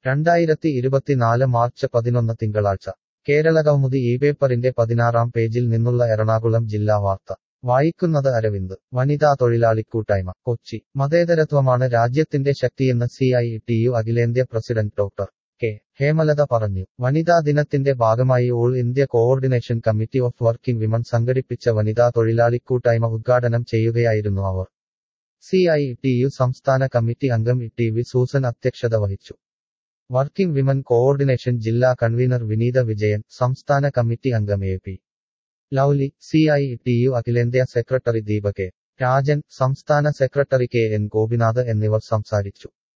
രണ്ടായിരത്തി ഇരുപത്തിനാല് മാർച്ച് പതിനൊന്ന് തിങ്കളാഴ്ച കേരളകൗമുദി ഈ പേപ്പറിന്റെ പതിനാറാം പേജിൽ നിന്നുള്ള എറണാകുളം ജില്ലാ വാർത്ത വായിക്കുന്നത് അരവിന്ദ് വനിതാ തൊഴിലാളിക്കൂട്ടായ്മ കൊച്ചി മതേതരത്വമാണ് രാജ്യത്തിന്റെ ശക്തിയെന്ന് സി ഐ ടി യു അഖിലേന്ത്യാ പ്രസിഡന്റ് ഡോക്ടർ കെ ഹേമലത പറഞ്ഞു വനിതാ ദിനത്തിന്റെ ഭാഗമായി all India coordination committee of working women സംഘടിപ്പിച്ച വനിതാ തൊഴിലാളിക്കൂട്ടായ്മ ഉദ്ഘാടനം ചെയ്യുകയായിരുന്നു അവർ സി ഐ ടി യു സംസ്ഥാന കമ്മിറ്റി അംഗം ടി വി സൂസൻ അധ്യക്ഷത വഹിച്ചു വർക്കിംഗ് വിമൻ കോഓർഡിനേഷൻ ജില്ലാ കൺവീനർ വിനീത വിജയൻ സംസ്ഥാന കമ്മിറ്റി അംഗം A P Lovely C I T U അഖിലേന്ത്യാ സെക്രട്ടറി ദീപകെ രാജൻ സംസ്ഥാന സെക്രട്ടറി കെ എൻ ഗോപിനാഥ് എന്നിവർ സംസാരിച്ചു